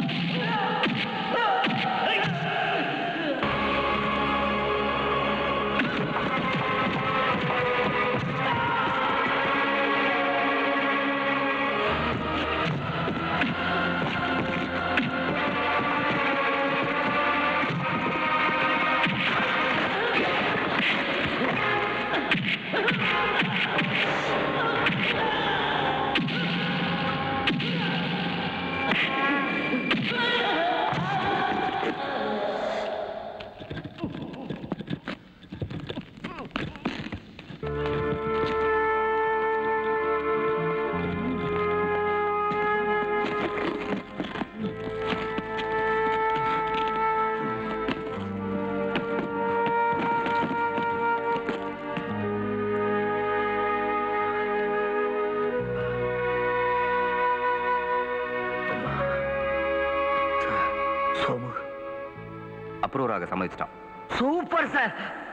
சோமு அப்ரூவராக சம்மதிச்சிட்டான் super sir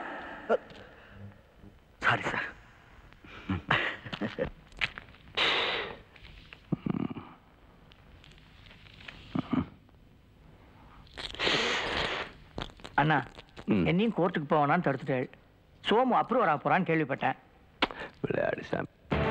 sorry sir அண்ணா என்னையும் கோர்ட்டுக்கு போவானான்னு தடுத்துட்டு சோமு அப்ரூவர் ஆக போறான்னு கேள்விப்பட்டேன் விளையாடு சாமி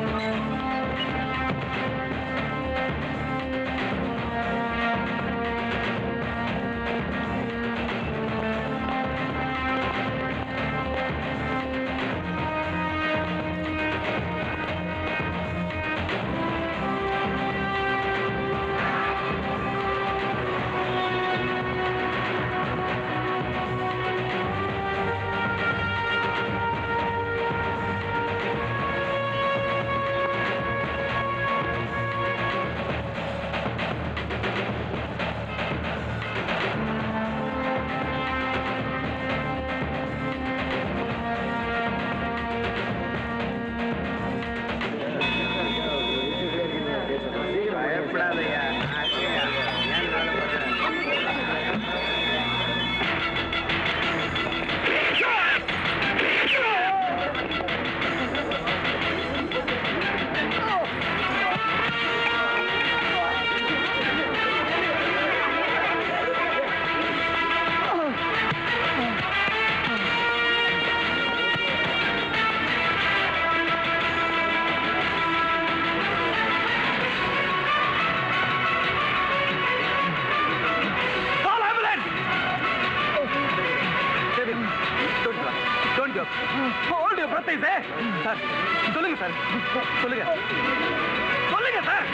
Hold your breath, I say. Sir சொல்லுங்க சார் சொல்லுங்க சொல்லுங்க சார்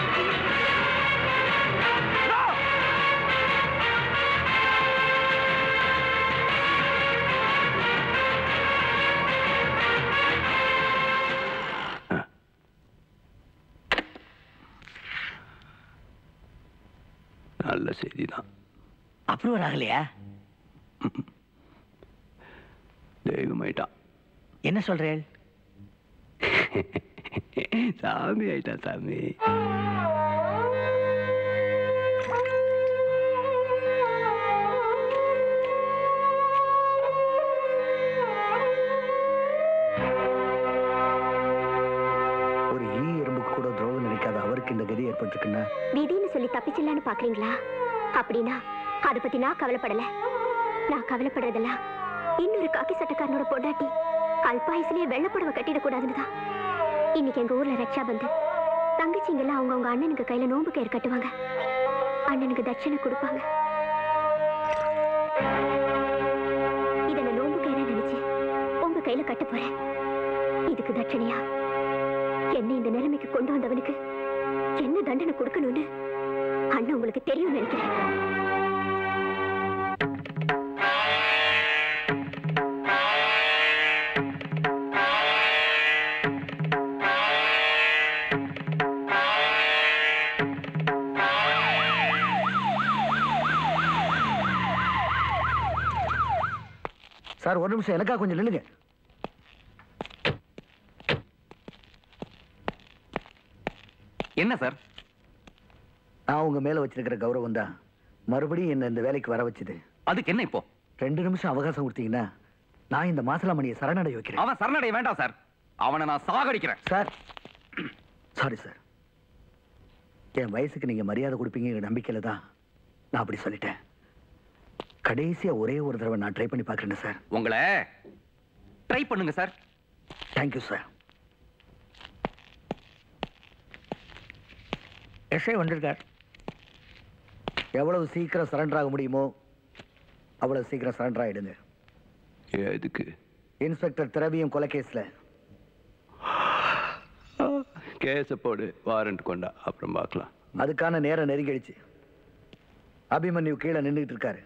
No! நல்ல செய்தி தான் அப்ரூவர் ஆகலையா தெய்வமாயிட்டான் என்ன சொல்றேன் சாமி ஆயிட்டான் சாமி ஒரு ஈ எறும்புக்கு கூட துரோகம் நினைக்காத அவருக்கு இந்த கதி ஏற்பட்டிருக்குன்னா விதின்னு சொல்லி தப்பிச்சிடலான்னு பாக்குறீங்களா அப்படின்னா அத பத்தி நான் கவலைப்படல நான் கவலைப்படுறதெல்லாம் இன்னொரு காக்கி சட்டக்காரனோட பொண்டாட்டி அல்பாயுசிலேயே வெள்ளப்புடவை கட்டிடக்கூடாதுன்னு தான் இன்னைக்கு எங்க ஊர்ல ரக்ஷா பந்தன் தங்கச்சிங்கெல்லாம் அவங்கவங்க அண்ணனுக்கு கையில நோம்பு கயிறு கட்டுவாங்க அண்ணனுக்கு தட்சணை கொடுப்பாங்க இத நான் நோம்பு கயிறா நினைச்சு உங்க கையில கட்ட போறேன் இதுக்கு தட்சணையா என்னை இந்த நிலைமைக்கு கொண்டு வந்தவனுக்கு என்ன தண்டனை கொடுக்கணும்னு அண்ணன் உங்களுக்கு தெரியும் நினைக்கிறேன் சார் ஒரு நிமிஷம் எனக்கா கொஞ்சம் நில்லுங்க என்ன சார் நான் உங்க மேல வச்சிருக்கிற கௌரவம் தான் மறுபடியும் என்ன இந்த வேலைக்கு வர வச்சது அதுக்கு என்ன இப்போ ரெண்டு நிமிஷம் அவகாசம் கொடுத்தீங்கன்னா நான் இந்த மாசலாமணியை சரணடைய வைக்கிறேன் அவன் சரணடைய வேண்டாம் சார் அவனை நான் சாகடிக்கிறேன் சார் சாரி சார் என் வயசுக்கு நீங்க மரியாதை கொடுப்பீங்கிற நம்பிக்கையில தான் நான் அப்படி சொல்லிட்டேன் கடைசியா ஒரே ஒரு தடவை நான் ட்ரை பண்ணி பார்க்குறேன் சார் உங்களை ட்ரை பண்ணுங்க சார் தேங்க்யூ சார் எஸ்ஐ வந்திருக்கார் எவ்வளவு சீக்கிரம் சரண்டர் ஆக முடியுமோ அவ்வளவு சீக்கிரம் சரண்டர் ஆயிடுங்க எதுக்கு இன்ஸ்பெக்டர் திரவியம் கொலை கேஸ்ல கேஸை போடு வாரண்ட் கொண்டா அப்புறம் பார்க்கலாம் அதுக்கான நேரம் நெருங்கிடுச்சு அபிமன்யு கீழே நின்றுட்டு இருக்காரு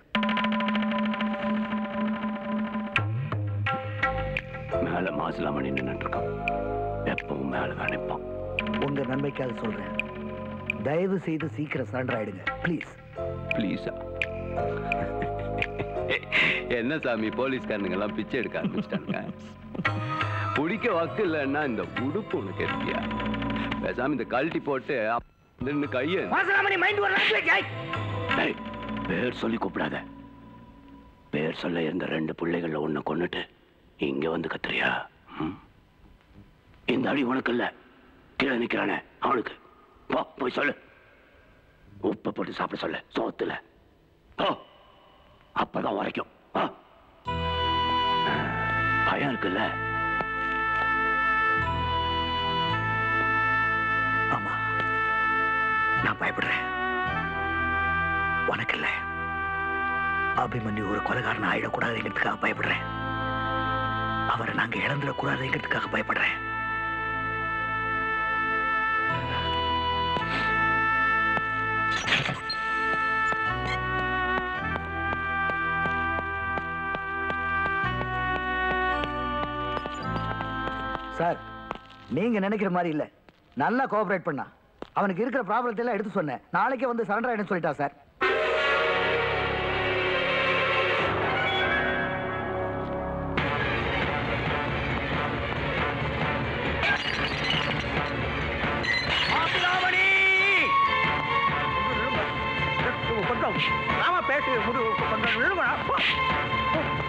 மேல மாசலாமணி நின்றுட்டு இருக்கான் எப்பவும் மேல தான் நிற்பான் உங்க நன்மைக்காக சொல்றேன் தயவு செய்து சீக்கிரம் சரண்டர் ஆயிடுங்க ப்ளீஸ் ப்ளீஸா என்ன சாமி போலீஸ்காரனுங்க எல்லாம் பிச்சை எடுக்க ஆரம்பிச்சிட்டானுங்க பிடிக்க வக்கு இல்லைன்னா இந்த உடுப்பு உனக்கு இருக்கியா பேசாம இந்த கழட்டி போட்டு அப்~ நின்னு கைய டேய், பேர் சொல்லி கூப்பிடாத பேர் சொல்ல இருந்த ரெண்டு பிள்ளைகள்ல ஒண்ணு கொன்னுட்டு இங்க வந்து கத்துறியா ம்? இந்த அடி உனக்கு இல்ல கீழே நிக்கிறானே அவனுக்கு போ போய் சொல்லு உப்பை போட்டு சாப்பிட சொல்லு சோத்துல போ அப்பதான் உரைக்கும் வா. பயம் இருக்குல்ல ஆமா நான் பயப்படுறேன் உனக்கு இல்ல அபிமன்யு ஒரு கொலைகாரன் ஆயிடக்கூடாதுங்கிறதுக்காக பயப்படுறேன் அவரை நாங்க இழந்துடக்கூடாதுங்கிறதுக்காக பயப்படுறேன் சார் நீங்க நினைக்கிற மாதிரி இல்ல நல்லா கோஆபரேட் பண்ணா அவனுக்கு இருக்கிற ப்ராப்ளத்தை எல்லாம் எடுத்து சொன்னேன் நாளைக்கே வந்து சரண்டர் ஆயிடுன்னு சொல்லிட்டா சார் கொஞ்சம் நாம பேசி முடி கொஞ்சம் நில்லுங்கடா. போ.